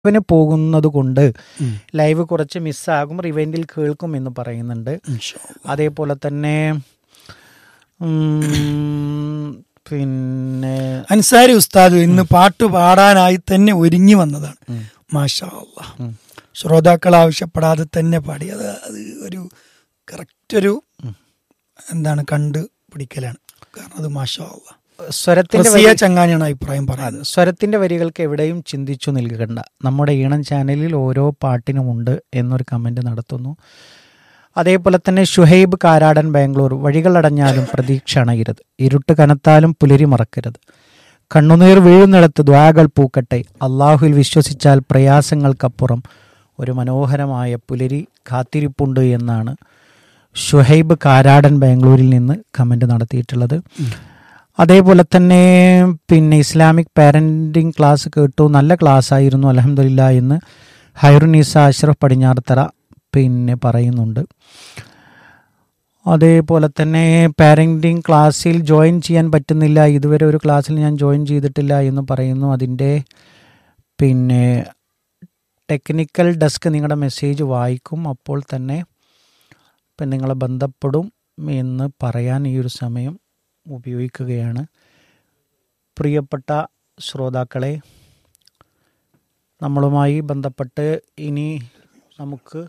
ലൈവിന് പോകുന്നത് കൊണ്ട് ലൈവ് കുറച്ച് മിസ്സാകും റിവെൻറ്റിൽ കേൾക്കും എന്ന് പറയുന്നുണ്ട് അതേപോലെ തന്നെ ഉം, പിന്നെ അൻസാരി ഉസ്താദ് ഇന്ന് പാട്ട് പാടാനായി തന്നെ ഒരുങ്ങി വന്നതാണ് മാഷാ അല്ലാ ശ്രോതാക്കൾ ആവശ്യപ്പെടാതെ തന്നെ പാടി അത് അത് ഒരു കറക്റ്റ് ഒരു എന്താണ് കണ്ട് പിടിക്കലാണ് കാരണം അത് മാഷാ അല്ലാ സ്വരത്തിന്റെ റസിയ വരി- ചങ്ങാനിയാണ് അഭിപ്രായം പറയുന്നത് സ്വരത്തിന്റെ വരികൾക്ക് എവിടെയും ചിന്തിച്ചു നിൽക്കണ്ട നമ്മുടെ ഈണം ചാനലിൽ ഓരോ പാട്ടിനുമുണ്ട് എന്നൊരു കമന്റ് നടത്തുന്നു അതേപോലെ തന്നെ ഷുഹൈബ് കാരാടൻ ബാംഗ്ലൂർ വഴികളടഞ്ഞാലും പ്രതീക്ഷ അണയരുത് ഇരുട്ട് കനത്താലും പുലരി മറക്കരുത് കണ്ണുനീർ വീഴുന്നിടത്ത് ദ്വാകൾ പൂക്കട്ടെ അള്ളാഹുവിൽ വിശ്വസിച്ചാൽ പ്രയാസങ്ങൾക്കപ്പുറം ഒരു മനോഹരമായ പുലരി കാത്തിരിപ്പുണ്ട് എന്നാണ് ഷുഹൈബ് കാരാടൻ ബാംഗ്ലൂരിൽ നിന്ന് കമന്റ് നടത്തിയിട്ടുള്ളത് അതേപോലെ തന്നെ പിന്നെ ഇസ്ലാമിക് പാരന്റിംഗ് ക്ലാസ് കേട്ടു നല്ല ക്ലാസ് ആയിരുന്നു അലഹമില്ല എന്ന് ഹൈറുനീസ അഷ്റഫ് പടിഞ്ഞാറത്തറ പിന്നെ പറയുന്നുണ്ട് അതേപോലെ തന്നെ പാരന്റിംഗ് ക്ലാസ്സിൽ ജോയിൻ ചെയ്യാൻ പറ്റുന്നില്ല ഇതുവരെ ഒരു ക്ലാസ്സിൽ ഞാൻ ജോയിൻ ചെയ്തിട്ടില്ല എന്ന് പറയുന്നു അതിൻ്റെ പിന്നെ ടെക്നിക്കൽ ഡെസ്ക് നിങ്ങളുടെ മെസ്സേജ് വായിക്കും അപ്പോൾ തന്നെ ഇപ്പം നിങ്ങളെ ബന്ധപ്പെടും എന്ന് പറയാൻ ഈ ഒരു സമയം ഉപയോഗിക്കുകയാണ് പ്രിയപ്പെട്ട ശ്രോതാക്കളെ നമ്മളുമായി ബന്ധപ്പെട്ട് ഇനി നമുക്ക്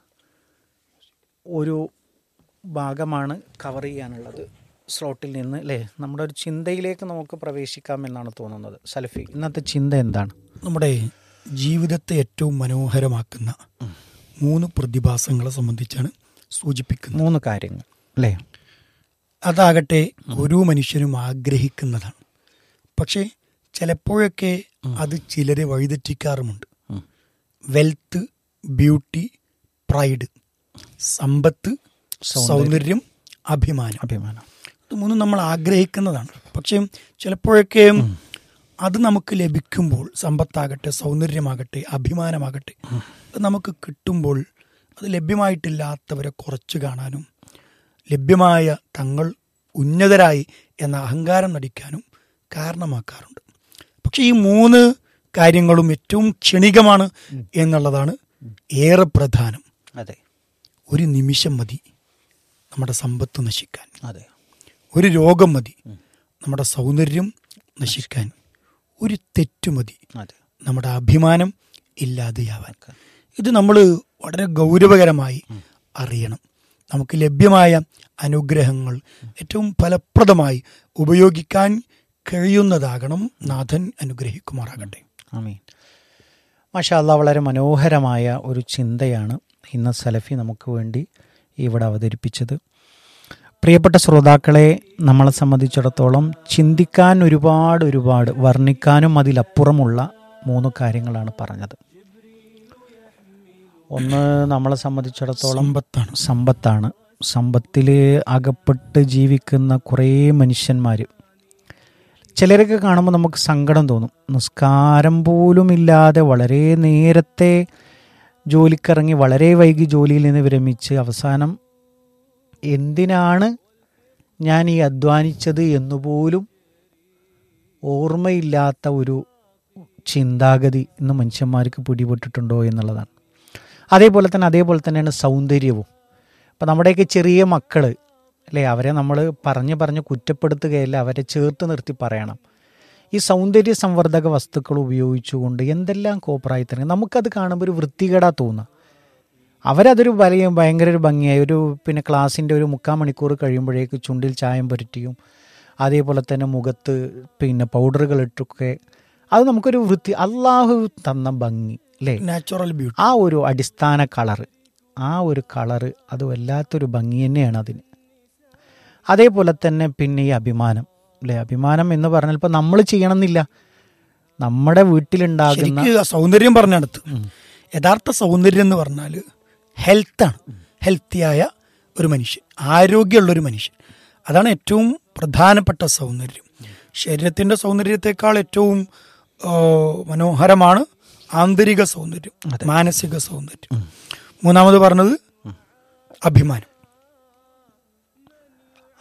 ഒരു ഭാഗമാണ് കവർ ചെയ്യാനുള്ളത് സ്ലോട്ടിൽ നിന്ന് അല്ലേ നമ്മുടെ ഒരു ചിന്തയിലേക്ക് നമുക്ക് പ്രവേശിക്കാം എന്നാണ് തോന്നുന്നത് സലഫി ഇന്നത്തെ ചിന്ത എന്താണ് നമ്മുടെ ജീവിതത്തെ ഏറ്റവും മനോഹരമാക്കുന്ന മൂന്ന് പ്രതിഭാസങ്ങളെ സംബന്ധിച്ചാണ് സൂചിപ്പിക്കുന്നത് മൂന്ന് കാര്യങ്ങൾ അല്ലേ അതാകട്ടെ ഓരോ മനുഷ്യനും ആഗ്രഹിക്കുന്നതാണ് പക്ഷേ ചിലപ്പോഴൊക്കെ അത് ചിലരെ വഴിതെറ്റിക്കാറുമുണ്ട് ഉം. വെൽത്ത് ബ്യൂട്ടി പ്രൈഡ് സമ്പത്ത് സൗന്ദര്യം അഭിമാനം അഭിമാനം ഇത് മൂന്നും നമ്മൾ ആഗ്രഹിക്കുന്നതാണ് പക്ഷേ ചിലപ്പോഴൊക്കെ അത് നമുക്ക് ലഭിക്കുമ്പോൾ സമ്പത്താകട്ടെ സൗന്ദര്യമാകട്ടെ അഭിമാനമാകട്ടെ അത് നമുക്ക് കിട്ടുമ്പോൾ അത് ലഭ്യമായിട്ടില്ലാത്തവരെ കുറച്ച് കാണാനും ലഭ്യമായ തങ്ങൾ ഉന്നതരായി എന്ന അഹങ്കാരം നടിക്കാനും കാരണമാക്കാറുണ്ട് പക്ഷെ ഈ മൂന്ന് കാര്യങ്ങളും ഏറ്റവും ക്ഷണികമാണ് എന്നുള്ളതാണ് ഏറെ പ്രധാനം അതെ ഒരു നിമിഷം മതി നമ്മുടെ സമ്പത്ത് നശിക്കാൻ അതെ ഒരു രോഗം മതി നമ്മുടെ സൗന്ദര്യം നശിക്കാൻ ഒരു തെറ്റ് മതി അതെ നമ്മുടെ അഭിമാനം ഇല്ലാതെയാവാൻ ഇത് നമ്മൾ വളരെ ഗൗരവകരമായി അറിയണം നമുക്ക് ലഭ്യമായ അനുഗ്രഹങ്ങൾ ഏറ്റവും ഫലപ്രദമായി ഉപയോഗിക്കാൻ കഴിയുന്നതാകണം നാഥൻ അനുഗ്രഹിക്കുമാറാകട്ടെ ആമീൻ മാഷാല്ല വളരെ മനോഹരമായ ഒരു ചിന്തയാണ് ഇന്ന് സലഫി നമുക്ക് വേണ്ടി ഇവിടെ അവതരിപ്പിച്ചത് പ്രിയപ്പെട്ട ശ്രോതാക്കളെ നമ്മളെ സംബന്ധിച്ചിടത്തോളം ചിന്തിക്കാൻ ഒരുപാട് ഒരുപാട് വർണ്ണിക്കാനും അതിലപ്പുറമുള്ള മൂന്ന് കാര്യങ്ങളാണ് പറഞ്ഞത് ഒന്ന് നമ്മളെ സംബന്ധിച്ചിടത്തോളം സമ്പത്താണ് സമ്പത്താണ് സമ്പത്തിൽ അകപ്പെട്ട് ജീവിക്കുന്ന കുറേ മനുഷ്യന്മാർ ചിലരൊക്കെ കാണുമ്പോൾ നമുക്ക് സങ്കടം തോന്നും നിസ്കാരം പോലും ഇല്ലാതെ വളരെ നേരത്തെ ജോലിക്കിറങ്ങി വളരെ വൈകി ജോലിയിൽ നിന്ന് വിരമിച്ച് അവസാനം എന്തിനാണ് ഞാൻ ഈ അധ്വാനിച്ചത് എന്നുപോലും ഓർമ്മയില്ലാത്ത ഒരു ചിന്താഗതി ഇന്ന് മനുഷ്യന്മാർക്ക് പിടിപെട്ടിട്ടുണ്ടോ എന്നുള്ളതാണ് അതേപോലെ തന്നെ അതേപോലെ തന്നെയാണ് സൗന്ദര്യവും അപ്പം നമ്മുടെയൊക്കെ ചെറിയ മക്കൾ അല്ലേ അവരെ നമ്മൾ പറഞ്ഞ് പറഞ്ഞ് കുറ്റപ്പെടുത്തുകയല്ല അവരെ ചേർത്ത് നിർത്തി പറയണം ഈ സൗന്ദര്യ സംവർദ്ധക വസ്തുക്കൾ ഉപയോഗിച്ചുകൊണ്ട് എന്തെല്ലാം കോപ്രായത്തിന് നമുക്കത് കാണുമ്പോൾ ഒരു വൃത്തികേടാ തോന്നുക അവരതൊരു വലിയ ഭയങ്കര ഒരു ഭംഗിയായി ഒരു പിന്നെ ക്ലാസ്സിൻ്റെ ഒരു മുക്കാൽ മണിക്കൂർ കഴിയുമ്പോഴേക്ക് ചുണ്ടിൽ ചായം പുരട്ടിയും അതേപോലെ തന്നെ മുഖത്ത് പിന്നെ പൗഡറുകൾ ഇട്ടൊക്കെ അത് നമുക്കൊരു വൃത്തി അള്ളാഹു തന്ന ഭംഗി അല്ലേ നാച്ചുറൽ ബ്യൂട്ടി ആ ഒരു അടിസ്ഥാന കളറ് ആ ഒരു കളറ് അത് വല്ലാത്തൊരു ഭംഗി തന്നെയാണ് അതിന് അതേപോലെ തന്നെ പിന്നെ ഈ അഭിമാനം അല്ലേ അഭിമാനം എന്ന് പറഞ്ഞാൽ ഇപ്പം നമ്മൾ ചെയ്യണമെന്നില്ല നമ്മുടെ വീട്ടിലുണ്ടാകുന്ന ശരിക്കും ആ സൗന്ദര്യം പറഞ്ഞടുത്ത് യഥാർത്ഥ സൗന്ദര്യം എന്ന് പറഞ്ഞാൽ ഹെൽത്താണ് ഹെൽത്തിയായ ഒരു മനുഷ്യൻ ആരോഗ്യമുള്ള ഒരു മനുഷ്യൻ അതാണ് ഏറ്റവും പ്രധാനപ്പെട്ട സൗന്ദര്യം ശരീരത്തിന്റെ സൗന്ദര്യത്തെക്കാൾ ഏറ്റവും ആ, മനോഹരമാണ് ആന്തരിക സൗന്ദര്യം മാനസിക സൗന്ദര്യം മൂന്നാമത് പറഞ്ഞത് അഭിമാനം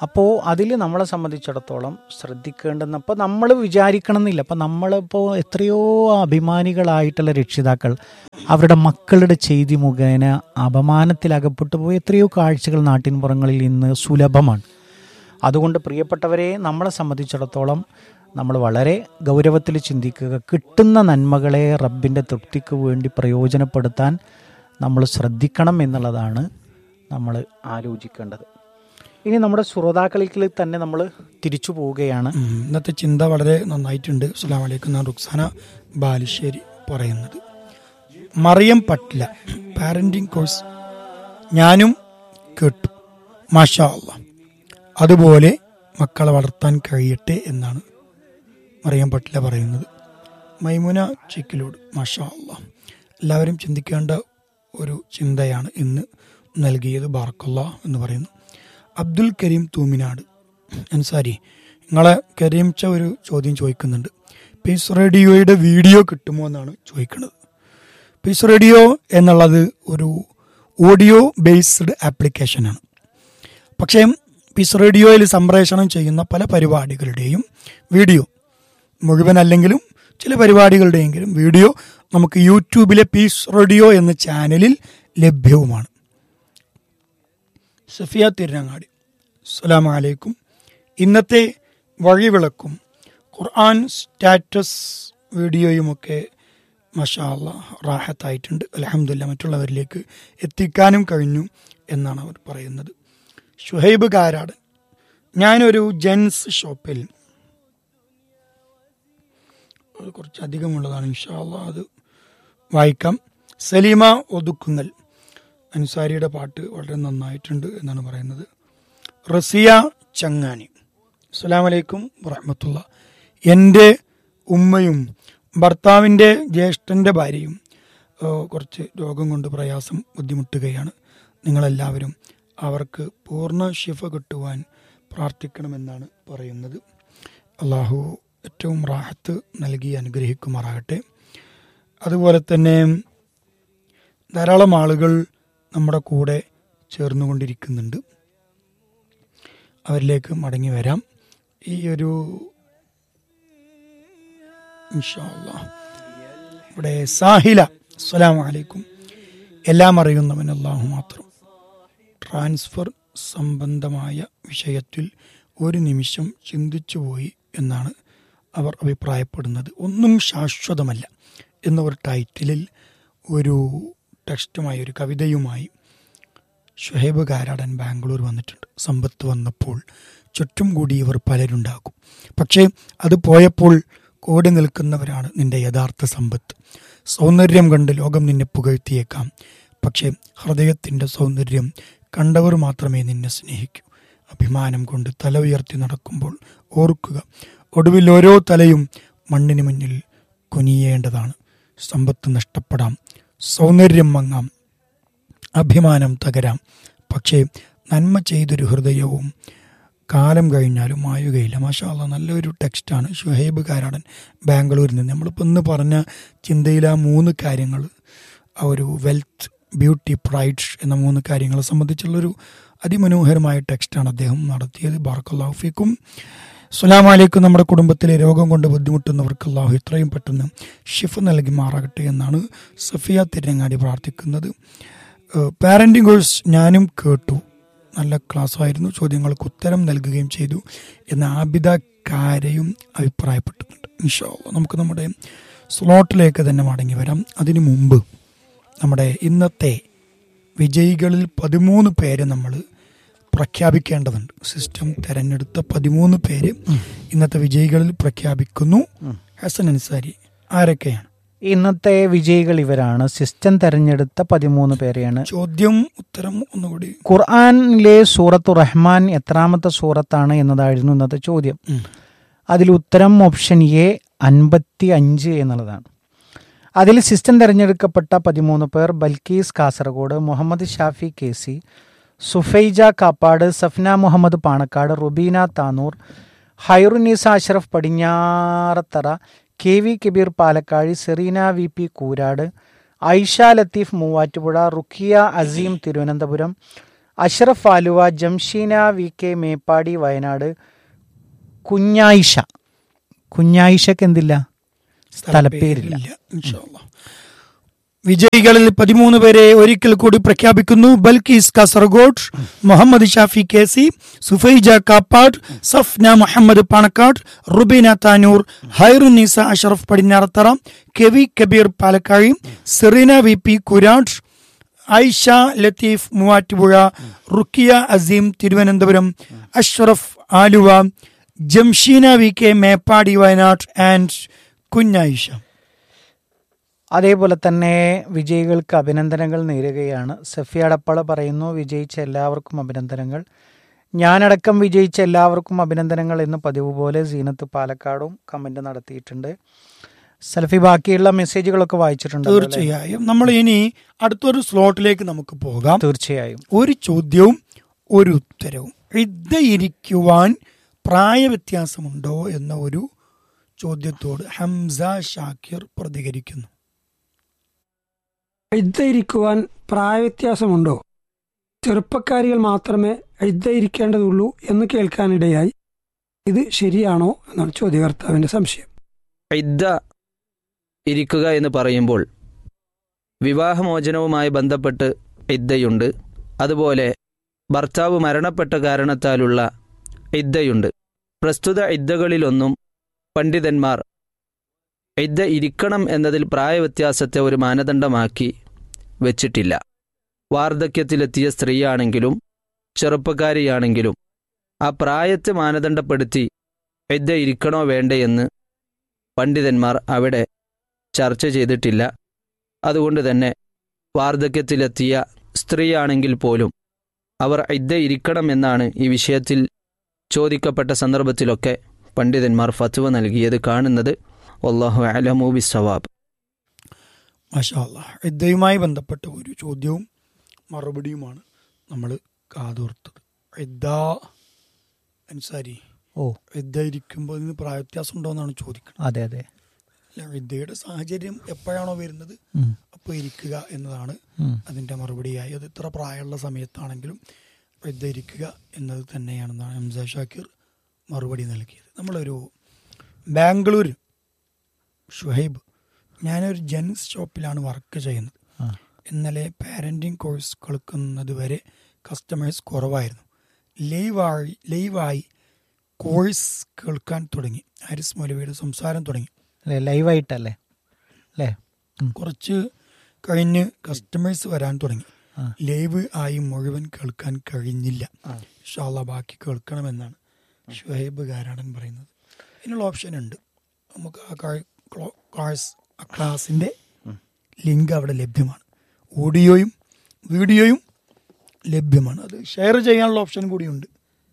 അപ്പോൾ അതിൽ നമ്മളെ സംബന്ധിച്ചിടത്തോളം ശ്രദ്ധിക്കേണ്ടുന്ന അപ്പോൾ നമ്മൾ വിചാരിക്കണം എന്നില്ല അപ്പോൾ നമ്മളിപ്പോൾ എത്രയോ അഭിമാനികളായിട്ടുള്ള രക്ഷിതാക്കൾ അവരുടെ മക്കളുടെ ചെയ്തി മുഖേന അപമാനത്തിലകപ്പെട്ടു പോയ എത്രയോ കാഴ്ചകൾ നാട്ടിൻപുറങ്ങളിൽ ഇന്ന് സുലഭമാണ് അതുകൊണ്ട് പ്രിയപ്പെട്ടവരെ നമ്മളെ സംബന്ധിച്ചിടത്തോളം നമ്മൾ വളരെ ഗൗരവത്തിൽ ചിന്തിക്കുക കിട്ടുന്ന നന്മകളെ റബ്ബിൻ്റെ തൃപ്തിക്ക് വേണ്ടി പ്രയോജനപ്പെടുത്താൻ നമ്മൾ ശ്രദ്ധിക്കണം എന്നുള്ളതാണ് നമ്മൾ ആലോചിക്കേണ്ടത് ഇനി നമ്മുടെ ശ്രോതാക്കളിൽ തന്നെ നമ്മൾ തിരിച്ചു പോവുകയാണ് ഉം, ഇന്നത്തെ ചിന്ത വളരെ നന്നായിട്ടുണ്ട് അസ്സാം വലൈക്കും എന്നാണ് റുക്സാന ബാലുശ്ശേരി പറയുന്നത് മറിയം പട്ടില്ല പാരന്റിങ് കോഴ്സ് ഞാനും കേട്ടു മാഷാ അള്ളാ അതുപോലെ മക്കളെ വളർത്താൻ കഴിയട്ടെ എന്നാണ് മറിയം പട്ടില പറയുന്നത് മൈമുന ചിക്കിലോട് മാഷാ അള്ളാ എല്ലാവരും ചിന്തിക്കേണ്ട ഒരു ചിന്തയാണ് ഇന്ന് നൽകിയത് ബാർക്കല്ല എന്ന് പറയുന്നു അബ്ദുൽ കരീം തൂമിനാട് അൻസാരി നിങ്ങളെ കരീംച്ച ഒരു ചോദ്യം ചോദിക്കുന്നുണ്ട് പീസ് റേഡിയോയുടെ വീഡിയോ കിട്ടുമോ എന്നാണ് ചോദിക്കുന്നത് പീസ് റേഡിയോ എന്നുള്ളത് ഒരു ഓഡിയോ ബേസ്ഡ് ആപ്ലിക്കേഷനാണ് പക്ഷേ പീസ് റേഡിയോയിൽ സംപ്രേഷണം ചെയ്യുന്ന പല പരിപാടികളുടെയും വീഡിയോ മുഴുവൻ അല്ലെങ്കിലും ചില പരിപാടികളുടെയെങ്കിലും വീഡിയോ നമുക്ക് യൂട്യൂബിലെ പീസ് റേഡിയോ എന്ന ചാനലിൽ ലഭ്യവുമാണ് സഫിയ തിരുനങ്ങാടി അസ്സലാമു അലൈക്കും ഇന്നത്തെ വഴിവിളക്കും ഖുർആൻ സ്റ്റാറ്റസ് വീഡിയോയുമൊക്കെ മഷാ അല്ലാ റാഹത്തായിട്ടുണ്ട് അലഹമില്ല മറ്റുള്ളവരിലേക്ക് എത്തിക്കാനും കഴിഞ്ഞു എന്നാണ് അവർ പറയുന്നത് ഷുഹൈബ് കാരാടൻ ഞാനൊരു ജെൻസ് ഷോപ്പിൽ അത് കുറച്ച് അധികമുള്ളതാണ് ഇൻഷാ അല്ലാ അത് വായിക്കാം സലീമ ഒതുക്കുന്നൽ അൻസാരിയുടെ പാട്ട് വളരെ നന്നായിട്ടുണ്ട് എന്നാണ് പറയുന്നത് റസിയ ചങ്ങാനി അസ്സലാം വലൈക്കും വറഹമത്തുള്ള എൻ്റെ ഉമ്മയും ഭർത്താവിൻ്റെ ജ്യേഷ്ഠൻ്റെ ഭാര്യയും ഏഹ്, കുറച്ച് രോഗം കൊണ്ട് പ്രയാസം ബുദ്ധിമുട്ടുകയാണ് നിങ്ങളെല്ലാവരും അവർക്ക് പൂർണ്ണ ശിഫ കിട്ടുവാൻ പ്രാർത്ഥിക്കണമെന്നാണ് പറയുന്നത് അള്ളാഹു ഏറ്റവും റാഹത്ത് നൽകി അനുഗ്രഹിക്കുമാറാകട്ടെ അതുപോലെ തന്നെ ധാരാളം ആളുകൾ നമ്മുടെ കൂടെ ചേർന്നുകൊണ്ടിരിക്കുന്നുണ്ട് അവരിലേക്ക് മടങ്ങി വരാം ഈ ഒരു ഇൻഷാ അല്ലാ. ഇവിടെ സാഹില അസ്സലാം വലൈക്കും എല്ലാം അറിയുന്നവൻ അള്ളാഹു മാത്രം ട്രാൻസ്ഫർ സംബന്ധമായ വിഷയത്തിൽ ഒരു നിമിഷം ചിന്തിച്ചുപോയി എന്നാണ് അവർ അഭിപ്രായപ്പെടുന്നത് ഒന്നും ശാശ്വതമല്ല എന്ന ഒരു ടൈറ്റിലിൽ ഒരു ടെക്സ്റ്റുമായി ഒരു കവിതയുമായി ഷുഹൈബ് കാരാടൻ ബാംഗ്ലൂർ വന്നിട്ടുണ്ട് സമ്പത്ത് വന്നപ്പോൾ ചുറ്റും കൂടി ഇവർ പലരുണ്ടാകും പക്ഷേ അത് പോയപ്പോൾ കൂടി നിൽക്കുന്നവരാണ് നിന്റെ യഥാർത്ഥ സമ്പത്ത് സൗന്ദര്യം കണ്ട് ലോകം നിന്നെ പുകഴ്ത്തിയേക്കാം പക്ഷേ ഹൃദയത്തിൻ്റെ സൗന്ദര്യം കണ്ടവർ മാത്രമേ നിന്നെ സ്നേഹിക്കൂ അഭിമാനം കൊണ്ട് തല ഉയർത്തി നടക്കുമ്പോൾ ഓർക്കുക ഒടുവിൽ ഓരോ തലയും മണ്ണിന് മുന്നിൽ കുനിയേണ്ടതാണ് സമ്പത്ത് നഷ്ടപ്പെടാം സൗന്ദര്യം മങ്ങാം അഭിമാനം തകരാം പക്ഷേ നന്മ ചെയ്തൊരു ഹൃദയവും കാലം കഴിഞ്ഞാലും മായുകയില്ല മാഷാല്ല നല്ലൊരു ടെക്സ്റ്റാണ് ഷുഹൈബ് കാരാടൻ ബാംഗ്ലൂരിൽ നിന്ന് നമ്മളിപ്പോൾ ഇന്ന് പറഞ്ഞ ചിന്തയിൽ ആ മൂന്ന് കാര്യങ്ങൾ ആ ഒരു വെൽത്ത് ബ്യൂട്ടി പ്രൈഡ് എന്ന മൂന്ന് കാര്യങ്ങളെ സംബന്ധിച്ചുള്ളൊരു അതിമനോഹരമായ ടെക്സ്റ്റാണ് അദ്ദേഹം നടത്തിയത് ബാർക്കല്ലാഫിക്കും അസ്സലാമു അലൈക്കും നമ്മുടെ കുടുംബത്തിലെ രോഗം കൊണ്ട് ബുദ്ധിമുട്ടുന്നവർക്ക് അള്ളാഹു എത്രയും പെട്ടെന്ന് ഷിഫ് നൽകി മാറാകട്ടെ എന്നാണ് സഫിയ തിരങ്ങാടി പ്രാർത്ഥിക്കുന്നത് പാരൻറ്റിംഗ് കോഴ്സ് ഞാനും കേട്ടു നല്ല ക്ലാസ് ആയിരുന്നു ചോദ്യങ്ങൾക്ക് ഉത്തരം നൽകുകയും ചെയ്തു എന്ന് ആബിദ കാരയും അഭിപ്രായപ്പെട്ടിട്ടുണ്ട് ഇൻഷാ അല്ലാ. നമുക്ക് നമ്മുടെ സ്ലോട്ടിലേക്ക് തന്നെ മടങ്ങി വരാം അതിനു മുമ്പ് നമ്മുടെ ഇന്നത്തെ വിജയികളിൽ പതിമൂന്ന് പേര് നമ്മൾ പ്രഖ്യാപിക്കേണ്ടതുണ്ട് സിസ്റ്റം തെരഞ്ഞെടുത്ത പതിമൂന്ന് പേര് ഇന്നത്തെ വിജയികളിൽ പ്രഖ്യാപിക്കുന്നു ഹസൻ അൻസാരി ആരൊക്കെയാണ് ഇന്നത്തെ വിജയികൾ ഇവരാണ് സിസ്റ്റം തെരഞ്ഞെടുത്ത പതിമൂന്ന് പേരെയാണ് ചോദ്യം ഉത്തരം ഒന്നുകൂടി ഖുർആനിലെ സൂറത്തു റഹ്മാൻ എത്രാമത്തെ സൂറത്താണ് എന്നതായിരുന്നു ഇന്നത്തെ ചോദ്യം ഉം. അതിൽ ഉത്തരം ഓപ്ഷൻ എ അൻപത്തി അഞ്ച് എന്നുള്ളതാണ് അതിൽ സിസ്റ്റം തിരഞ്ഞെടുക്കപ്പെട്ട പതിമൂന്ന് പേർ Balkees Kasaragod Muhammad Shafi K C Sufaija Kappad Safna Muhammad Panakkad Rubeena Tanur Hairunnisa Ashraf Padinjarathara K V Kabeer Palakkazhi Sereena V P Koorad Aisha Latheef Muvattupuzha Rukhiya Azeem Thiruvananthapuram Ashraf Aluva Jamsheena V K Meppadi Wayanad Kunjayisha കുഞ്ഞായിഷക്ക് എന്തില്ല സ്ഥലപ്പേരില്ല ഇല്ല, ഇൻഷാ അല്ലാ. വിജയികളിൽ പതിമൂന്ന് പേരെ ഒരിക്കൽ കൂടി പ്രഖ്യാപിക്കുന്നു Balkees Kasaragod Muhammad Shafi K C Sufaija Kappad Safna Muhammad Panakkad Rubeena Tanur Hairunnisa Ashraf Padinjarathara K V Kabeer Palakkazhi Sereena V P Koorad Aisha Latheef Muvattupuzha Rukhiya Azeem Thiruvananthapuram Ashraf Aluva Jamsheena V K Meppadi Wayanad and Kunjayisha അതേപോലെ തന്നെ വിജയികൾക്ക് അഭിനന്ദനങ്ങൾ നേരുകയാണ് സഫിയ അടപ്പള പറയുന്നു വിജയിച്ച എല്ലാവർക്കും അഭിനന്ദനങ്ങൾ ഞാനടക്കം വിജയിച്ച എല്ലാവർക്കും അഭിനന്ദനങ്ങൾ എന്ന് പതിവ് പോലെ സീനത്ത് പാലക്കാടും കമന്റ് നടത്തിയിട്ടുണ്ട് സൽഫി ബാക്കിയുള്ള മെസ്സേജുകളൊക്കെ വായിച്ചിട്ടുണ്ട് തീർച്ചയായും നമ്മൾ ഇനി അടുത്തൊരു സ്ലോട്ടിലേക്ക് നമുക്ക് പോകാം തീർച്ചയായും ഒരു ചോദ്യവും ഒരു ഉത്തരവും ഇരിക്കുവാൻ പ്രായവ്യത്യാസമുണ്ടോ എന്ന ഒരു ചോദ്യത്തോട് ഹംസ ഷാക്കിർ പ്രതികരിക്കുന്നു ഇരിക്കുവാൻ പ്രായവ്യത്യാസമുണ്ടോ ചെറുപ്പക്കാരികൾ മാത്രമേ ഇരിക്കേണ്ടതുള്ളൂ എന്ന് കേൾക്കാനിടയായി ഇത് ശരിയാണോ എന്നാണ് ചോദ്യകർത്താവിന്റെ സംശയം ഇദ്ദ ഇരിക്കുക എന്ന് പറയുമ്പോൾ വിവാഹമോചനവുമായി ബന്ധപ്പെട്ട് ഇദ്ദയുണ്ട് അതുപോലെ ഭർത്താവ് മരണപ്പെട്ട കാരണത്താലുള്ള ഇദ്ദയുണ്ട് പ്രസ്തുത ഇദ്ദകളിലൊന്നും പണ്ഡിതന്മാർ ഇദ്ദ ഇരിക്കണം എന്നതിൽ പ്രായവ്യത്യാസത്തെ ഒരു മാനദണ്ഡമാക്കി വെച്ചിട്ടില്ല വാർദ്ധക്യത്തിലെത്തിയ സ്ത്രീയാണെങ്കിലും ചെറുപ്പക്കാരിയാണെങ്കിലും ആ പ്രായത്തെ മാനദണ്ഡപ്പെടുത്തി ഇദ്ദ ഇരിക്കണോ വേണ്ടേ എന്ന് പണ്ഡിതന്മാർ അവിടെ ചർച്ച ചെയ്തിട്ടില്ല അതുകൊണ്ട് തന്നെ വാർദ്ധക്യത്തിലെത്തിയ സ്ത്രീയാണെങ്കിൽ പോലും അവർ ഇദ്ദ ഇരിക്കണമെന്നാണ് ഈ വിഷയത്തിൽ ചോദിക്കപ്പെട്ട സന്ദർഭത്തിലൊക്കെ പണ്ഡിതന്മാർ ഫത്വ നൽകിയത് കാണുന്നത് വല്ലാഹു അലമു ബിസവാബ് മാഷാല്ല ഇദ്ദയുമായി ബന്ധപ്പെട്ട ഒരു ചോദ്യവും മറുപടിയുമാണ് നമ്മൾ കാതോർത്തത് ഇദ്ദ അൻസാരി ഓ ഇദ്ദ ഇരിക്കുമ്പോൾ ഇതിന് പ്രായവ്യത്യാസം ഉണ്ടോ എന്നാണ് ചോദിക്കുന്നത് അതെ അതെ അല്ല ഇദ്ദയുടെ സാഹചര്യം എപ്പോഴാണോ വരുന്നത് ഉം, അപ്പോൾ ഇരിക്കുക എന്നതാണ് ഉം. അതിൻ്റെ മറുപടിയായി അത് ഇത്ര പ്രായമുള്ള സമയത്താണെങ്കിലും ഇദ്ദ ഇരിക്കുക എന്നത് തന്നെയാണെന്നാണ് ഹംസ ഷാക്കിർ മറുപടി നൽകിയത് നമ്മളൊരു ബാംഗ്ലൂർ ഷുഹൈബ് ഞാനൊരു ജെൻസ് ഷോപ്പിലാണ് വർക്ക് ചെയ്യുന്നത് ആ. ഇന്നലെ പാരൻറ്റിങ് കോഴ്സ് കേൾക്കുന്നത് വരെ കസ്റ്റമേഴ്സ് കുറവായിരുന്നു ലൈവായി ലൈവായി കോഴ്സ് കേൾക്കാൻ തുടങ്ങി ഹാരിസ് മൗലവിയുടെ സംസാരം തുടങ്ങി അല്ലേ ലൈവായിട്ടല്ലേ അല്ലേ ഉം. കുറച്ച് കഴിഞ്ഞ് കസ്റ്റമേഴ്സ് വരാൻ തുടങ്ങി ആ. ലൈവ് ആയി മുഴുവൻ കേൾക്കാൻ കഴിഞ്ഞില്ല ആ. ഇൻഷാല്ല ബാക്കി കേൾക്കണമെന്നാണ് ഷുഹൈബ് കാരാടൻ പറയുന്നത് ഇതിനുള്ള ഓപ്ഷൻ ഉണ്ട് നമുക്ക് ആ കാ- ക്ലോ- ക്ലാസ് ആ ക്ലാസിൻ്റെ ലിങ്ക് അവിടെ ലഭ്യമാണ് ഓഡിയോയും വീഡിയോയും ലഭ്യമാണ് അത് ഷെയർ ചെയ്യാനുള്ള ഓപ്ഷൻ കൂടിയുണ്ട്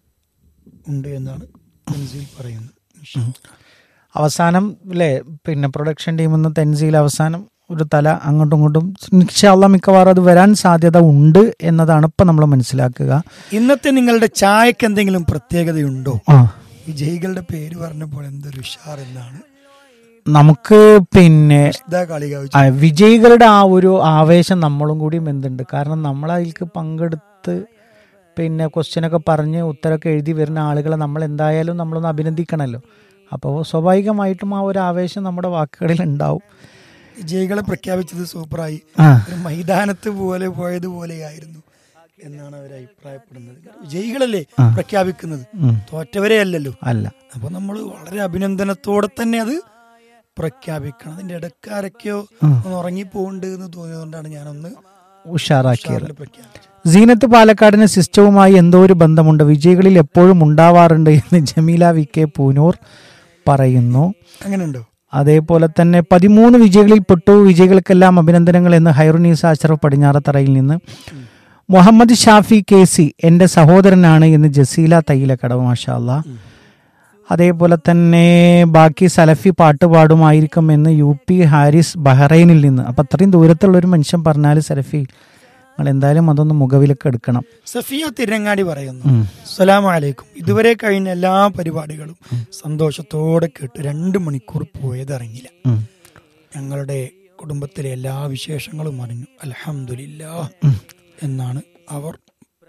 ഉണ്ട് എന്നാണ് തൻസീൽ പറയുന്നത് ഇൻഷാ അല്ലാ. അവസാനം അല്ലേ പിന്നെ പ്രൊഡക്ഷൻ ടീമിൽ നിന്ന് തെൻസിയിൽ അവസാനം ഒരു തല അങ്ങോട്ടും ഇങ്ങോട്ടും ഇൻഷാല്ല മിക്കവാറും അത് വരാൻ സാധ്യത ഉണ്ട് എന്നതാണ് ഇപ്പം നമ്മൾ മനസ്സിലാക്കുക ഇന്നത്തെ നിങ്ങളുടെ ചായക്ക് എന്തെങ്കിലും പ്രത്യേകതയുണ്ടോ ആ വിജയികളുടെ പേര് പറഞ്ഞപ്പോൾ എന്തൊരു ഉഷാർ എന്നാണ് നമുക്ക് പിന്നെ ഇതാ കളിക ആ, വിജയികളുടെ ആ ഒരു ആവേശം നമ്മളും കൂടിയും എന്തുണ്ട് കാരണം നമ്മൾ അതിൽക്ക് പങ്കെടുത്ത് പിന്നെ ക്വസ്റ്റ്യനൊക്കെ പറഞ്ഞ് ഉത്തരമൊക്കെ എഴുതി വരുന്ന ആളുകളെ നമ്മൾ എന്തായാലും നമ്മളൊന്ന് അഭിനന്ദിക്കണമല്ലോ അപ്പോൾ സ്വാഭാവികമായിട്ടും ആ ഒരു ആവേശം നമ്മുടെ വാക്കുകളിൽ ഉണ്ടാവും വിജയികളെ പ്രഖ്യാപിച്ചത് സൂപ്പറായി ആ ഒരു മൈതാനത്ത് പോലെ പോയതുപോലെയായിരുന്നു എന്നാണ് അവർ അഭിപ്രായപ്പെടുന്നത് വിജയികളല്ലേ ആ. പ്രഖ്യാപിക്കുന്നത് ഉം. തോറ്റവരെ അല്ലല്ലോ അല്ല അപ്പൊ നമ്മൾ വളരെ അഭിനന്ദനത്തോടെ തന്നെ അത് പ്രഖ്യാപിക്കണം അതിന്റെ ഇടക്കാരൊക്കെയോ ഉം. ഒന്ന് ഉറങ്ങിപ്പോണ്ട് എന്ന് തോന്നിയതുകൊണ്ടാണ് ഞാനൊന്ന് ഉഷാറാക്കിയത് ഉഷാറിൽ പ്രഖ്യാപിച്ചത് സീനത്ത് പാലക്കാടിന് സിസ്റ്റവുമായി എന്തോ ഒരു ബന്ധമുണ്ട് വിജയികളിൽ എപ്പോഴും ഉണ്ടാവാറുണ്ട് എന്ന് ജമീല വി കെ പൂനൂർ പറയുന്നു അങ്ങനെയുണ്ടോ അതേപോലെ തന്നെ പതിമൂന്ന് വിജയികളിൽ പെട്ടു വിജയികൾക്കെല്ലാം അഭിനന്ദനങ്ങൾ എന്ന് ഹൈറുനീസ അഷറഫ് പടിഞ്ഞാറത്തറയിൽ നിന്ന് മുഹമ്മദ് ഷാഫി കെ സി എൻ്റെ സഹോദരനാണ് എന്ന് ജസീല തയ്യിലക്കടവ് മാഷാ അല്ലാ അതേപോലെ തന്നെ ബാക്കി സലഫി പാട്ട് പാടുമായിരിക്കും എന്ന് യു പി ഹാരിസ് ബഹ്റൈനിൽ നിന്ന് അപ്പം അത്രയും ദൂരത്തുള്ള ഒരു മനുഷ്യൻ പറഞ്ഞാൽ സലഫി നിങ്ങൾ എന്തായാലും അതൊന്ന് മുഖവിലക്ക് എടുക്കണം സഫിയ തിരങ്ങാടി പറയുന്നു ഉം. അസ്സലാമലൈക്കും ഇതുവരെ കഴിഞ്ഞ എല്ലാ പരിപാടികളും സന്തോഷത്തോടെ കേട്ട് രണ്ട് മണിക്കൂർ പോയതറിഞ്ഞില്ല ഉം. ഞങ്ങളുടെ കുടുംബത്തിലെ എല്ലാ വിശേഷങ്ങളും അറിഞ്ഞു അലഹമില്ല എന്നാണ് അവർ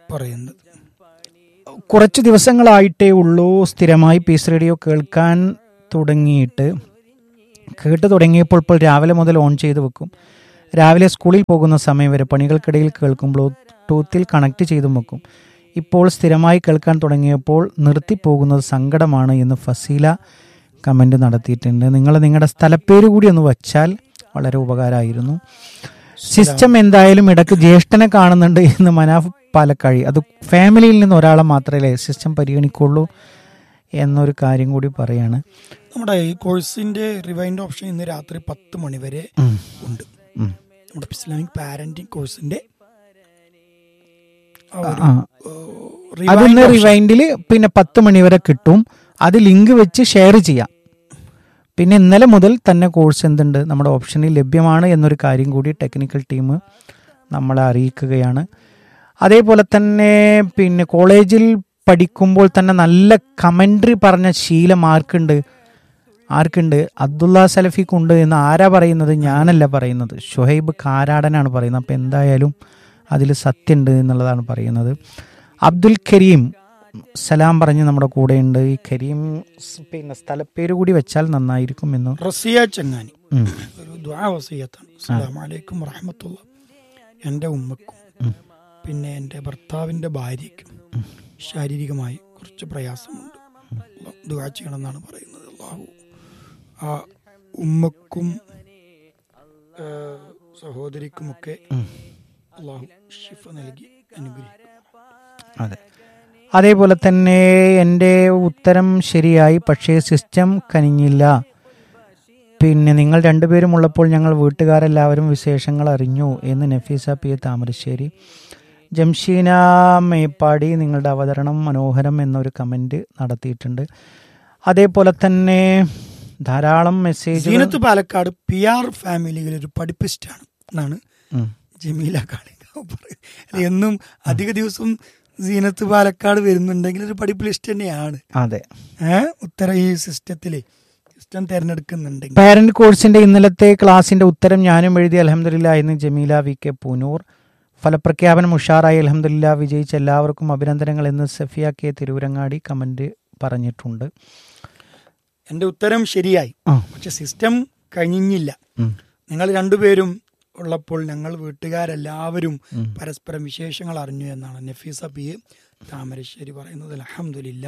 പറയുന്നത് കുറച്ച് ദിവസങ്ങളായിട്ടേ ഉള്ളൂ സ്ഥിരമായി പീസ് റേഡിയോ കേൾക്കാൻ തുടങ്ങിയിട്ട് കേട്ട് തുടങ്ങിയപ്പോൾ ഇപ്പോൾ രാവിലെ മുതൽ ഓൺ ചെയ്ത് വെക്കും രാവിലെ സ്കൂളിൽ പോകുന്ന സമയം വരെ പണികൾക്കിടയിൽ കേൾക്കും ബ്ലൂടൂത്തിൽ കണക്ട് ചെയ്തും വെക്കും ഇപ്പോൾ സ്ഥിരമായി കേൾക്കാൻ തുടങ്ങിയപ്പോൾ നിർത്തിപ്പോകുന്നത് സങ്കടമാണ് എന്ന് ഫസീല കമൻ്റ് നടത്തിയിട്ടുണ്ട് നിങ്ങൾ നിങ്ങളുടെ സ്ഥലപ്പേര് കൂടി ഒന്ന് വച്ചാൽ വളരെ ഉപകാരമായിരുന്നു സിസ്റ്റം എന്തായാലും ഇടയ്ക്ക് ജ്യേഷ്ഠനെ കാണുന്നുണ്ട് എന്ന് മനാഫ് പാലക്കാഴി അത് ഫാമിലിയിൽ നിന്ന് ഒരാളെ മാത്രമേ സിസ്റ്റം പരിഗണിക്കുള്ളൂ എന്നൊരു കാര്യം കൂടി പറയാണ് നമ്മുടെ ഈ കോഴ്സിന്റെ റിവൈൻഡ് ഓപ്ഷൻ ഇന്ന് രാത്രി പത്ത് മണി വരെ ഉം. ഉണ്ട് ഉം. നമ്മുടെ ഇസ്ലാമിക് പാരന്റിങ് കോഴ്സിന്റെ ആ ഒരു, ആ. ഏഹ്, അതിന്ന് rewind option. റിവൈൻഡിൽ പിന്നെ പത്ത് മണി വരെ കിട്ടും അത് ലിങ്ക് വെച്ച് ഷെയർ ചെയ്യാം പിന്നെ ഇന്നലെ മുതൽ തന്നെ കോഴ്സ് എന്തുണ്ട് നമ്മുടെ ഓപ്ഷനിൽ ലഭ്യമാണ് എന്നൊരു കാര്യം കൂടി ടെക്നിക്കൽ ടീം നമ്മളെ അറിയിക്കുകയാണ് അതേപോലെ തന്നെ പിന്നെ കോളേജിൽ പഠിക്കുമ്പോൾ തന്നെ നല്ല കമൻട്രി പറഞ്ഞ ശീലം ആർക്കുണ്ട് ആർക്കുണ്ട് അബ്ദുള്ള സലഫിക്കുണ്ട് എന്ന് ആരാ പറയുന്നത് ഞാനല്ല പറയുന്നത് ഷുഹൈബ് കാരാടനാണ് പറയുന്നത് അപ്പം എന്തായാലും അതിൽ സത്യമുണ്ട് എന്നുള്ളതാണ് പറയുന്നത് അബ്ദുൽ കരീം സലാം പറഞ്ഞ് നമ്മുടെ കൂടെയുണ്ട് ഈ കരീം സ് പിന്നെ സ്ഥലപ്പേര് കൂടി വെച്ചാൽ നന്നായിരിക്കും എന്ന് റസിയ ചങ്ങാനി ഉം. ഒരു ദ്വാ വസീയത്താണ് അസ്സലാമു അലൈക്കും വറഹമത്തുള്ള എൻ്റെ ഉമ്മക്കും പിന്നെ എൻ്റെ ഭർത്താവിൻ്റെ ഭാര്യയ്ക്കും ശാരീരികമായി കുറച്ച് പ്രയാസമുണ്ട് അള്ളാഹ് ദുആ ചെയ്യണമെന്നാണ് പറയുന്നത് അള്ളാഹു ആ ഉമ്മക്കും ആ, സഹോദരിക്കുമൊക്കെ അള്ളാഹു ഷിഫ നൽകി അനുഗ്രഹിക്കും അതെ അതേപോലെ തന്നെ എൻ്റെ ഉത്തരം ശരിയായി പക്ഷേ സിസ്റ്റം കനിഞ്ഞില്ല പിന്നെ നിങ്ങൾ രണ്ടുപേരും ഉള്ളപ്പോൾ ഞങ്ങൾ വീട്ടുകാരെല്ലാവരും വിശേഷങ്ങൾ അറിഞ്ഞു എന്ന് നഫീസ പി താമരശ്ശേരി ജംഷീന മേപ്പാടി നിങ്ങളുടെ അവതരണം മനോഹരം എന്നൊരു കമൻറ്റ് നടത്തിയിട്ടുണ്ട് അതേപോലെ തന്നെ ധാരാളം message Zeenath Palakkad P R ഫാമിലിയിൽ ഒരു പഠിപ്പിസ്റ്റാണ് എന്നാണ് ജമീല കാളികാവ് പറയുന്നത് എന്നും അധിക ദിവസം സീനത്ത് പാലക്കാട് വരുന്നുണ്ടെങ്കിൽ ഒരു പഠിപ്പ് ലിസ്റ്റ് തന്നെയാണ് അതെ ഏഹ് ഉത്തര ഈ സിസ്റ്റത്തില് സിസ്റ്റം തിരഞ്ഞെടുക്കുന്നുണ്ടെങ്കിൽ പാരന്റ് കോഴ്സിന്റെ ഇന്നലത്തെ ക്ലാസിന്റെ ഉത്തരം ഞാനും എഴുതി അലഹമില്ല എന്ന് ജമീല വി കെ പൂനൂർ ഫലപ്രഖ്യാപനം ഉഷാറായി അലഹമില്ല വിജയിച്ച എല്ലാവർക്കും അഭിനന്ദനങ്ങൾ എന്ന് സഫിയ കെ തിരുവരങ്ങാടി കമന്റ് പറഞ്ഞിട്ടുണ്ട് എന്റെ ഉത്തരം ശരിയായി ആ. പക്ഷെ സിസ്റ്റം കഴിഞ്ഞില്ല ഉം. നിങ്ങൾ രണ്ടുപേരും ഉള്ളപ്പോൾ ഞങ്ങൾ വീട്ടുകാരെല്ലാവരും പരസ്പരം വിശേഷങ്ങൾ അറിഞ്ഞു എന്നാണ് നഫീസ പി എ താമരശ്ശേരി പറയുന്നത് അലഹമില്ല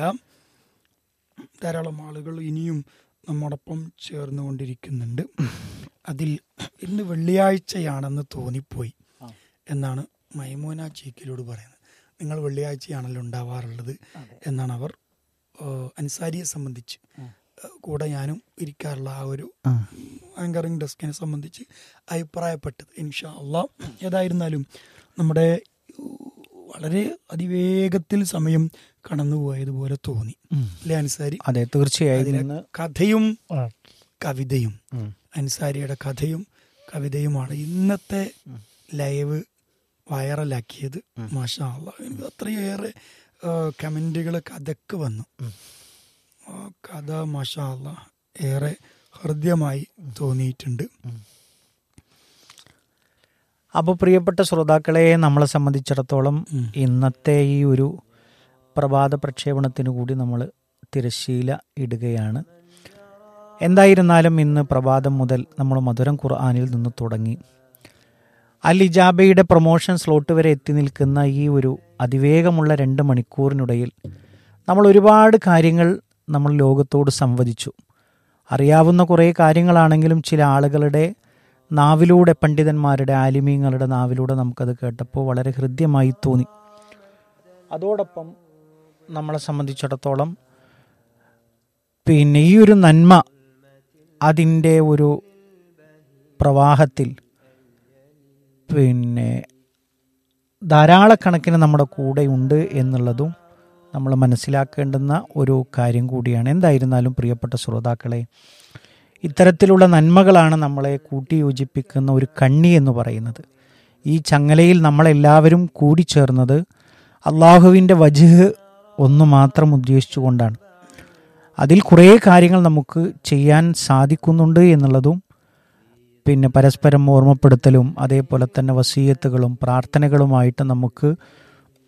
ധാരാളം ആളുകൾ ഇനിയും നമ്മോടൊപ്പം ചേർന്നുകൊണ്ടിരിക്കുന്നുണ്ട് അതിൽ ഇന്ന് വെള്ളിയാഴ്ചയാണെന്ന് തോന്നിപ്പോയി എന്നാണ് മൈമോന ചീക്കിലോട് പറയുന്നത് നിങ്ങൾ വെള്ളിയാഴ്ചയാണല്ലോ ഉണ്ടാവാറുള്ളത് എന്നാണ് അവർ ഏഹ്, അൻസാരിയെ സംബന്ധിച്ച് ഏഹ്, കൂടെ ഞാനും ഇരിക്കാറുള്ള ആ ഒരു ആ. ആങ്കറിംഗ് ഡെസ്കിനെ സംബന്ധിച്ച് അഭിപ്രായപ്പെട്ടത് ഇൻഷാ അള്ളാ ഏതായിരുന്നാലും നമ്മുടെ ഉ, വളരെ അതിവേഗത്തിൽ സമയം കടന്നുപോയതുപോലെ തോന്നി അല്ലേ അൻസാരി അതെ തീർച്ചയായും അതിലെ ഇന്ന് കഥയും ആ. കവിതയും ഉം. അൻസാരിയുടെ കഥയും കവിതയുമാണ് ഇന്നത്തെ ലൈവ് വൈറലാക്കിയത് മാഷാ അള്ളാ എനിക്ക് അത്രയേറെ കമന്റുകൾ കഥക്ക് വന്നു ആ കഥ മാഷാ അള്ളാ ഏറെ ഹൃദ്യമായി തോന്നിയിട്ടുണ്ട് അപ്പോൾ പ്രിയപ്പെട്ട ശ്രോതാക്കളെ നമ്മളെ സംബന്ധിച്ചിടത്തോളം ഉം. ഇന്നത്തെ ഈ ഒരു പ്രഭാത പ്രക്ഷേപണത്തിന് കൂടി നമ്മൾ തിരശ്ശീല ഇടുകയാണ് എന്തായിരുന്നാലും ഇന്ന് പ്രഭാതം മുതൽ നമ്മൾ മധുരം ഖുർആാനിൽ നിന്ന് തുടങ്ങി അൽ ഇജാബയുടെ പ്രൊമോഷൻ സ്ലോട്ട് വരെ എത്തി നിൽക്കുന്ന ഈ ഒരു അതിവേഗമുള്ള രണ്ട് മണിക്കൂറിനിടയിൽ നമ്മൾ ഒരുപാട് കാര്യങ്ങൾ നമ്മൾ ലോകത്തോട് സംവദിച്ചു അറിയാവുന്ന കുറേ കാര്യങ്ങളാണെങ്കിലും ചില ആളുകളുടെ നാവിലൂടെ പണ്ഡിതന്മാരുടെ ആലിമീങ്ങളുടെ നാവിലൂടെ നമുക്കത് കേട്ടപ്പോൾ വളരെ ഹൃദ്യമായി തോന്നി അതോടൊപ്പം നമ്മളെ സംബന്ധിച്ചിടത്തോളം പിന്നെ ഈ ഒരു നന്മ അതിൻ്റെ ഒരു പ്രവാഹത്തിൽ പിന്നെ ധാരാളക്കണക്കിന് നമ്മുടെ കൂടെയുണ്ട് എന്നുള്ളതും നമ്മൾ മനസ്സിലാക്കേണ്ടുന്ന ഒരു കാര്യം കൂടിയാണ് എന്തായിരുന്നാലും പ്രിയപ്പെട്ട ശ്രോതാക്കളെ ഇത്തരത്തിലുള്ള നന്മകളാണ് നമ്മളെ കൂട്ടിയോജിപ്പിക്കുന്ന ഒരു കണ്ണി എന്ന് പറയുന്നത് ഈ ചങ്ങലയിൽ നമ്മളെല്ലാവരും കൂടിച്ചേർന്നത് അള്ളാഹുവിൻ്റെ വജുഹ് ഒന്ന് മാത്രം ഉദ്ദേശിച്ചുകൊണ്ടാണ് അതിൽ കുറേ കാര്യങ്ങൾ നമുക്ക് ചെയ്യാൻ സാധിക്കുന്നുണ്ട് എന്നുള്ളതും പിന്നെ പരസ്പരം ഓർമ്മപ്പെടുത്തലും അതേപോലെ തന്നെ വസീയത്തുകളും പ്രാർത്ഥനകളുമായിട്ട് നമുക്ക്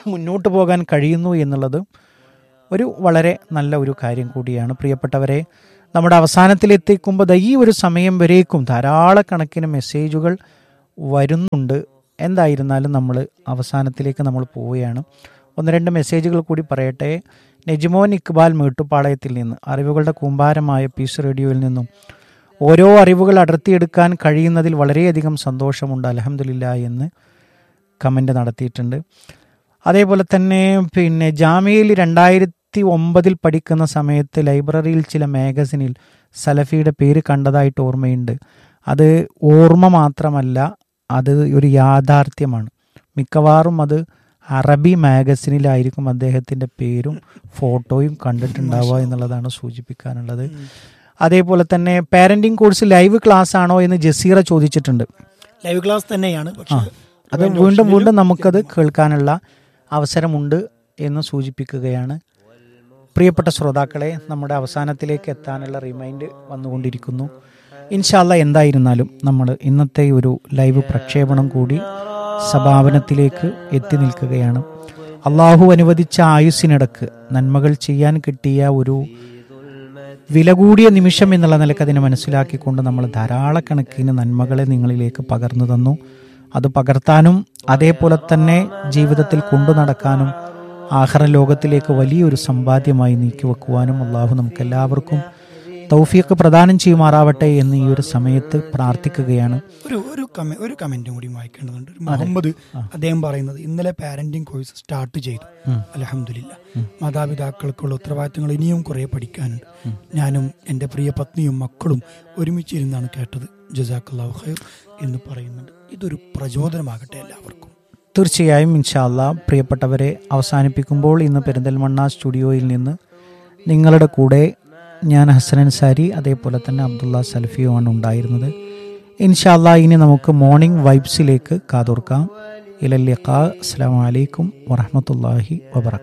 മുന്നോട്ട് പോകാൻ കഴിയുന്നു എന്നുള്ളത് ഒരു വളരെ നല്ല ഒരു കാര്യം കൂടിയാണ് പ്രിയപ്പെട്ടവരെ നമ്മുടെ അവസാനത്തിലെത്തിക്കുമ്പോൾ ദാ ഈ ഒരു സമയം വരേക്കും ധാരാളക്കണക്കിന് മെസ്സേജുകൾ വരുന്നുണ്ട് എന്തായിരുന്നാലും നമ്മൾ അവസാനത്തിലേക്ക് നമ്മൾ പോവുകയാണ് ഒന്ന് രണ്ട് മെസ്സേജുകൾ കൂടി പറയട്ടെ നെജിമോൻ ഇക്ബാൽ മേട്ടുപ്പാളയത്തിൽ നിന്ന് അറിവുകളുടെ കൂമ്പാരമായ പീസ് റേഡിയോയിൽ നിന്നും ഓരോ അറിവുകൾ അടർത്തിയെടുക്കാൻ കഴിയുന്നതിൽ വളരെയധികം സന്തോഷമുണ്ട് അലഹമില്ല എന്ന് കമൻ്റ് നടത്തിയിട്ടുണ്ട് അതേപോലെ തന്നെ പിന്നെ ജാമ്യയിൽ രണ്ടായിരത്തി ഒമ്പതിൽ പഠിക്കുന്ന സമയത്ത് ലൈബ്രറിയിൽ ചില മാഗസിനിൽ സലഫിയുടെ പേര് കണ്ടതായിട്ട് ഓർമ്മയുണ്ട് അത് ഓർമ്മ മാത്രമല്ല അത് ഒരു യാഥാർത്ഥ്യമാണ് മിക്കവാറും അത് അറബി മാഗസിനിലായിരിക്കും അദ്ദേഹത്തിൻ്റെ പേരും ഫോട്ടോയും കണ്ടിട്ടുണ്ടാവുക എന്നുള്ളതാണ് സൂചിപ്പിക്കാനുള്ളത് അതേപോലെ തന്നെ പാരന്റിങ് കോഴ്സ് ലൈവ് ക്ലാസ് ആണോ എന്ന് ജസീറ ചോദിച്ചിട്ടുണ്ട് ലൈവ് ക്ലാസ് തന്നെയാണ് ആ പക്ഷേ അത് വീണ്ടും വീണ്ടും നമുക്കത് കേൾക്കാനുള്ള അവസരമുണ്ട് എന്ന് സൂചിപ്പിക്കുകയാണ് പ്രിയപ്പെട്ട ശ്രോതാക്കളെ നമ്മുടെ അവസാനത്തിലേക്ക് എത്താനുള്ള റിമൈൻഡ് വന്നുകൊണ്ടിരിക്കുന്നു ഇൻഷാല്ല എന്തായിരുന്നാലും നമ്മൾ ഇന്നത്തെ ഒരു ലൈവ് പ്രക്ഷേപണം കൂടി സഭാപനത്തിലേക്ക് എത്തി നിൽക്കുകയാണ് അള്ളാഹു അനുവദിച്ച ആയുസ്സിനിടക്ക് നന്മകൾ ചെയ്യാൻ കിട്ടിയ ഒരു വില കൂടിയ നിമിഷം എന്നുള്ള നിലക്ക് അതിനെ മനസ്സിലാക്കിക്കൊണ്ട് നമ്മൾ ധാരാളക്കണക്കിന് നന്മകളെ നിങ്ങളിലേക്ക് പകർന്നു തന്നു അത് പകർത്താനും അതേപോലെ തന്നെ ജീവിതത്തിൽ കൊണ്ടു നടക്കാനും ആഹ്റ ലോകത്തിലേക്ക് വലിയൊരു സമ്പാദ്യമായി നീക്കി വെക്കുവാനും അള്ളാഹു നമുക്ക് എല്ലാവർക്കും തൗഫീഖ് പ്രദാനം ചെയ്യുമാറാവട്ടെ എന്ന് ഈ ഒരു സമയത്ത് പ്രാർത്ഥിക്കുകയാണ് ഒരു ഒരു കമ ഒരു കമന്റും കൂടി വായിക്കേണ്ടതുണ്ട് ഒരു മുഹമ്മദ് അദ്ദേഹം പറയുന്നത് ഇന്നലെ പാരന്റിങ് കോഴ്സ് സ്റ്റാർട്ട് ചെയ്തു അലഹമില്ല മാതാപിതാക്കൾക്കുള്ള ഉത്തരവാദിത്തങ്ങൾ ഇനിയും കുറെ പഠിക്കാനുണ്ട് ഞാനും എൻ്റെ പ്രിയ പത്നിയും മക്കളും ഒരുമിച്ചിരുന്നാണ് കേട്ടത് ജസാഖല്ലാഹു ഖൈർ എന്ന് പറയുന്നുണ്ട് ഇതൊരു പ്രചോദനമാകട്ടെ എല്ലാവർക്കും തീർച്ചയായും ഇൻഷാല്ല പ്രിയപ്പെട്ടവരെ അവസാനിപ്പിക്കുമ്പോൾ ഇന്ന് പെരിന്തൽമണ്ണ സ്റ്റുഡിയോയിൽ നിന്ന് നിങ്ങളുടെ കൂടെ ഞാൻ ഹസൻ അൻസാരി അതേപോലെ തന്നെ അബ്ദുള്ള സൽഫിയുമാണ് ഉണ്ടായിരുന്നത് ഇൻഷാല്ല ഇനി നമുക്ക് മോർണിംഗ് വൈബ്സിലേക്ക് കാതോർക്കാം ഇലല്ലിഖ അസ്സാം വലൈക്കും വറഹമത്തല്ലാഹി വബർക്കാത്തു